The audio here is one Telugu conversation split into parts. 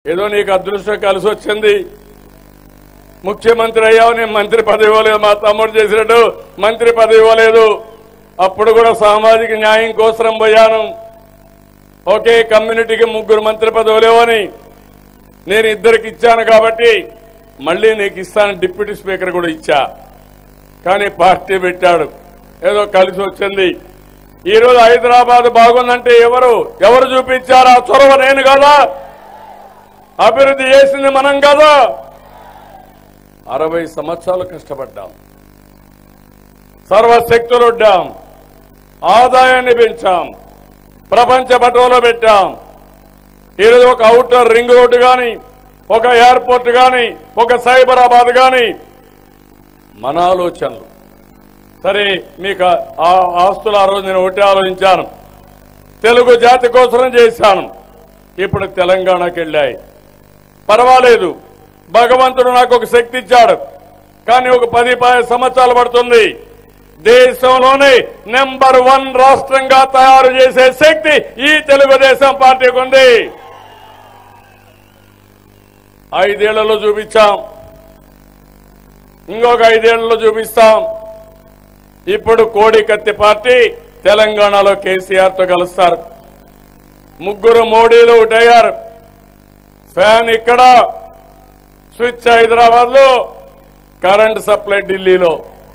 ఏదో నీకు అదృష్టం కలిసి వచ్చింది ముఖ్యమంత్రి అయ్యావు నేను మంత్రి పదవి ఇవ్వలేదు మా తమ్ముడు చేసినట్టు మంత్రి పదవి ఇవ్వలేదు అప్పుడు కూడా సామాజిక న్యాయం కోసం పోయాను ఒకే కమ్యూనిటీకి ముగ్గురు మంత్రి పదవులు లేవని నేను ఇద్దరికి ఇచ్చాను కాబట్టి మళ్ళీ నీకు ఇస్తాను డిప్యూటీ స్పీకర్ కూడా ఇచ్చా కానీ పార్టీ పెట్టాడు ఏదో కలిసి వచ్చింది ఈ రోజు హైదరాబాద్ బాగుందంటే ఎవరు ఎవరు చూపించారు ఆ చొరవ నేను కదా అభివృద్ధి చేసింది మనం కదా అరవై సంవత్సరాలు కష్టపడ్డాం సర్వశక్తులు వడ్డాం ఆదాయాన్ని పెంచాం ప్రపంచ పటంలో పెట్టాం ఈరోజు ఒక అవుటర్ రింగ్ రోడ్డు కానీ ఒక ఎయిర్పోర్ట్ కానీ ఒక సైబరాబాద్ కానీ మన ఆలోచనలు సరే మీకు ఆ ఆస్తులు ఆ రోజు నేను ఒకటి ఆలోచించాను తెలుగు జాతి కోసం చేశాను ఇప్పుడు తెలంగాణకి వెళ్ళాయి పర్వాలేదు భగవంతుడు నాకు ఒక శక్తి ఇచ్చాడు కానీ ఒక పది పది సంవత్సరాలు పడుతుంది దేశంలోనే నెంబర్ వన్ రాష్ట్రంగా తయారు చేసే శక్తి ఈ తెలుగుదేశం పార్టీకి ఉంది ఐదేళ్లలో చూపించాం ఇంకొక ఐదేళ్లలో చూపిస్తాం ఇప్పుడు కోడి కత్తి పార్టీ తెలంగాణలో కేసీఆర్ తో కలుస్తారు ముగ్గురు మోడీలు ఒకటయ్యారు ఫ్యాన్ ఇక్కడ స్విచ్ హైదరాబాద్ లో కరెంట్ సప్లై ఢిల్లీలో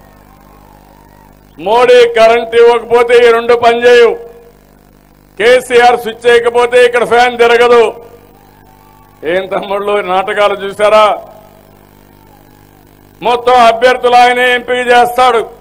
మోడీ కరెంట్ ఇవ్వకపోతే ఈ రెండు పనిచేయవు కేసీఆర్ స్విచ్ చేయకపోతే ఇక్కడ ఫ్యాన్ తిరగదు ఏం తమ్ముళ్ళు నాటకాలు చూసారా మొత్తం అభ్యర్థులు ఆయనే ఎంపిక చేస్తాడు